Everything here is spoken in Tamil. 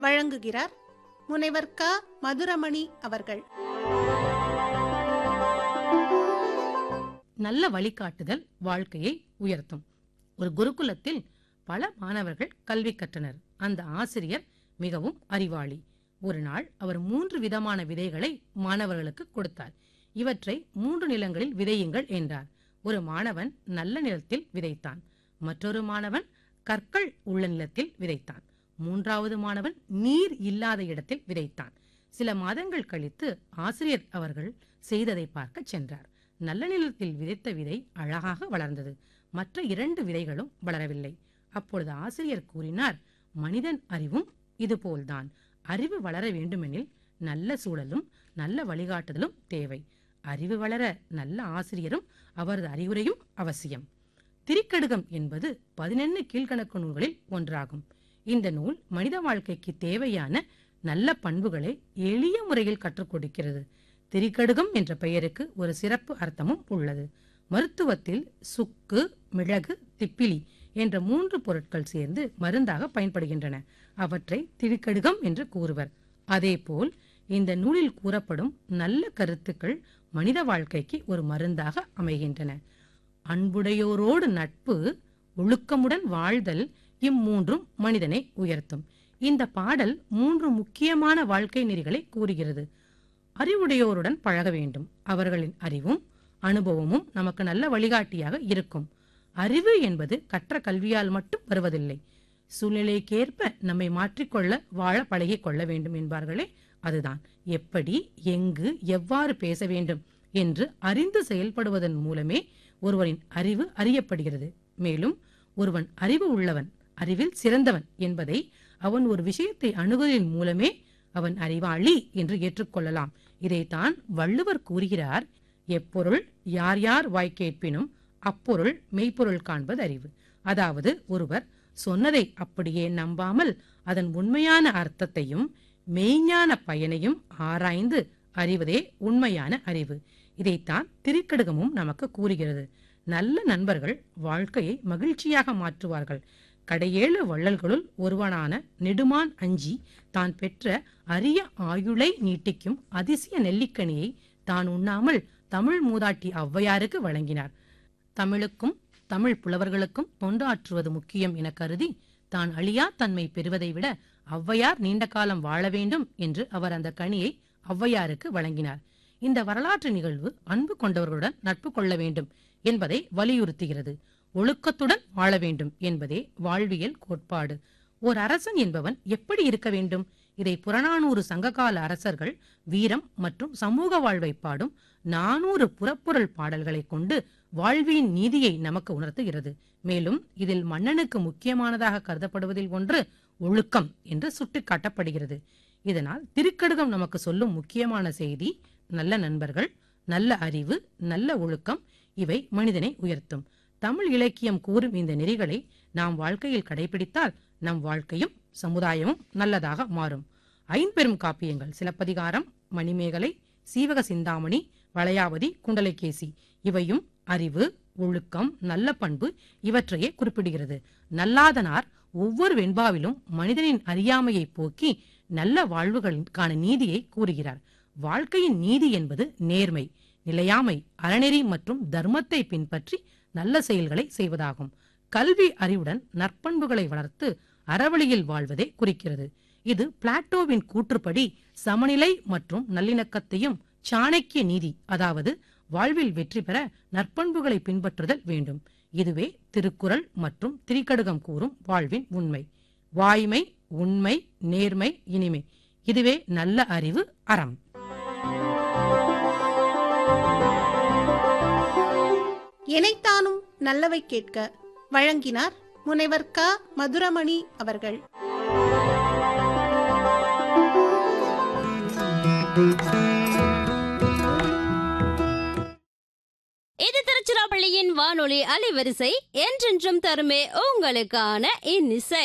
வழங்குகிறார் முனைவர் க மதுரமணி அவர்கள் நல்ல வழிகாட்டுதல் வாழ்க்கையை உயர்த்தும் ஒரு குருகுலத்தில் பல மாணவர்கள் கல்வி கற்றனர் அந்த ஆசிரியர் மிகவும் அறிவாளி ஒரு நாள் அவர் மூன்று விதமான விதைகளை மாணவர்களுக்கு கொடுத்தார் இவற்றை மூன்று நிலங்களில் விதையுங்கள் என்றார் ஒரு மாணவன் நல்ல நிலத்தில் விதைத்தான் மற்றொரு மாணவன் கற்கள் உள்ள நிலத்தில் விதைத்தான் மூன்றாவது மாணவன் நீர் இல்லாத இடத்தில் விதைத்தான் சில மாதங்கள் கழித்து ஆசிரியர் அவர்கள் செய்ததை பார்க்க சென்றார் நல்ல நிலத்தில் விதைத்த விதை அழகாக வளர்ந்தது மற்ற இரண்டு விதைகளும் வளரவில்லை அப்பொழுது ஆசிரியர் கூறினார் மனிதன் அறிவும் இதுபோல்தான் அறிவு வளர வேண்டுமெனில் நல்ல சூழலும் நல்ல வழிகாட்டுதலும் தேவை அறிவு வளர நல்ல ஆசிரியரும் அவரது அறிவுரையும் அவசியம் திரிக்கடுகம் என்பது பதினெண்ணு கீழ்கணக்கு நூல்களில் ஒன்றாகும் இந்த நூல் மனித வாழ்க்கைக்கு தேவையான நல்ல பண்புகளை எளிய முறையில் கற்றுக் கொடுக்கிறது திரிகடுகம் என்ற பெயருக்கு ஒரு சிறப்பு அர்த்தமும் உள்ளது மருத்துவத்தில் சுக்கு மிளகு திப்பிலி என்ற மூன்று பொருட்கள் சேர்ந்து மருந்தாக பயன்படுகின்றன அவற்றை திரிகடுகம் என்று கூறுவர் அதேபோல் இந்த நூலில் கூறப்படும் நல்ல கருத்துக்கள் மனித வாழ்க்கைக்கு ஒரு மருந்தாக அமைகின்றன அன்புடையோரோடு நட்பு ஒழுக்கமுடன் வாழ்தல் இம்மூன்றும் மனிதனை உயர்த்தும் இந்த பாடல் மூன்று முக்கியமான வாழ்க்கை நெறிகளை கூறுகிறது அறிவுடையோருடன் பழக வேண்டும் அவர்களின் அறிவும் அனுபவமும் நமக்கு நல்ல வழிகாட்டியாக இருக்கும் அறிவு என்பது கற்ற கல்வியால் மட்டும் வருவதில்லை சூழ்நிலைக்கேற்ப நம்மை மாற்றிக்கொள்ள வாழ பழகிக் கொள்ள வேண்டும் என்பார்களே அதுதான் எப்படி எங்கு எவ்வாறு பேச வேண்டும் என்று அறிந்து செயல்படுவதன் மூலமே ஒருவரின் அறிவு அறியப்படுகிறது மேலும் ஒருவன் அறிவு உள்ளவன் அறிவில் சிறந்தவன் என்பதை அவன் ஒரு விஷயத்தை அணுகுவதன் மூலமே அவன் அறிவாளி என்று ஏற்றுக்கொள்ளலாம் இதைத்தான் வள்ளுவர் கூறுகிறார் எப்பொருள் யார் யார் வாய் கேட்பினும் அப்பொருள் மெய்ப்பொருள் காண்பது அறிவு அதாவது ஒருவர் சொன்னதை அப்படியே நம்பாமல் அதன் உண்மையான அர்த்தத்தையும் மெய்ஞான பயனையும் ஆராய்ந்து அறிவதே உண்மையான அறிவு இதைத்தான் திருக்கடுகமும் நமக்கு கூறுகிறது நல்ல நண்பர்கள் வாழ்க்கையை மகிழ்ச்சியாக மாற்றுவார்கள் கடையேழு வள்ளல்களுள் ஒருவனான நெடுமான் அஞ்சி தான் பெற்ற அரிய ஆயுளை நீட்டிக்கும் அதிசய நெல்லிக்கனியை தான் உண்ணாமல் தமிழ் மூதாட்டி ஔவையாருக்கு வழங்கினார் தமிழுக்கும் தமிழ் புலவர்களுக்கும் தொண்டாற்றுவது முக்கியம் என கருதி தான் அழியா தன்மை பெறுவதை விட ஔவையார் நீண்ட காலம் வாழ வேண்டும் என்று அவர் அந்த கனியை ஔவையாருக்கு வழங்கினார் இந்த வரலாற்று நிகழ்வு அன்பு கொண்டவர்களுடன் நட்பு கொள்ள வேண்டும் என்பதை வலியுறுத்துகிறது ஒழுக்கத்துடன் வாழ வேண்டும் என்பதே வாழ்வியல் கோட்பாடு ஓர் அரசன் என்பவன் எப்படி இருக்க வேண்டும் இதை புறநானூறு சங்ககால அரசர்கள் வீரம் மற்றும் சமூக வாழ்வை பாடும் நானூறு புறப்பொருள் பாடல்களை கொண்டு வாழ்வின் நீதியை நமக்கு உணர்த்துகிறது மேலும் இதில் மன்னனுக்கு முக்கியமானதாக கருதப்படுவதில் ஒன்று ஒழுக்கம் என்று சுட்டிக்காட்டப்படுகிறது இதனால் திருக்கடுகம் நமக்கு சொல்லும் முக்கியமான செய்தி நல்ல நண்பர்கள் நல்ல அறிவு நல்ல ஒழுக்கம் இவை மனிதனை உயர்த்தும் தமிழ் இலக்கியம் கூறும் இந்த நெறிகளை நாம் வாழ்க்கையில் கடைபிடித்தால் நம் வாழ்க்கையும் சமுதாயமும் நல்லதாக மாறும் ஐம்பெரும் காப்பியங்கள் சிலப்பதிகாரம் மணிமேகலை சீவக சிந்தாமணி வளையாவதி குண்டலைகேசி இவையும் அறிவு ஒழுக்கம் நல்ல பண்பு இவற்றையே குறிப்பிடுகிறது நல்லாதனார் ஒவ்வொரு வெண்பாவிலும் மனிதனின் அறியாமையை போக்கி நல்ல வாழ்வுகளுக்கான நீதியை கூறுகிறார் வாழ்க்கையின் நீதி என்பது நேர்மை நிலையாமை அறநெறி மற்றும் தர்மத்தை பின்பற்றி நல்ல செயல்களை செய்வதாகும் கல்வி அறிவுடன் நற்பண்புகளை வளர்த்து அறவழியில் வாழ்வதை குறிக்கிறது இது பிளாட்டோவின் கூற்றுப்படி சமநிலை மற்றும் நல்லிணக்கத்தையும் சாணக்கிய நீதி அதாவது வாழ்வில் வெற்றி பெற நற்பண்புகளை பின்பற்றுதல் வேண்டும் இதுவே திருக்குறள் மற்றும் திரிகடுகம் கூறும் வாழ்வின் உண்மை வாய்மை உண்மை நேர்மை இனிமை இதுவே நல்ல அறிவு அறம் எனைத்தானும் நல்லவை கேட்க வழங்கினார் முனைவர் க மதுரமணி அவர்கள் இது திருச்சிராப்பள்ளியின் வானொலி அலைவரிசை என்றென்றும் தருமே உங்களுக்கான இன்னிசை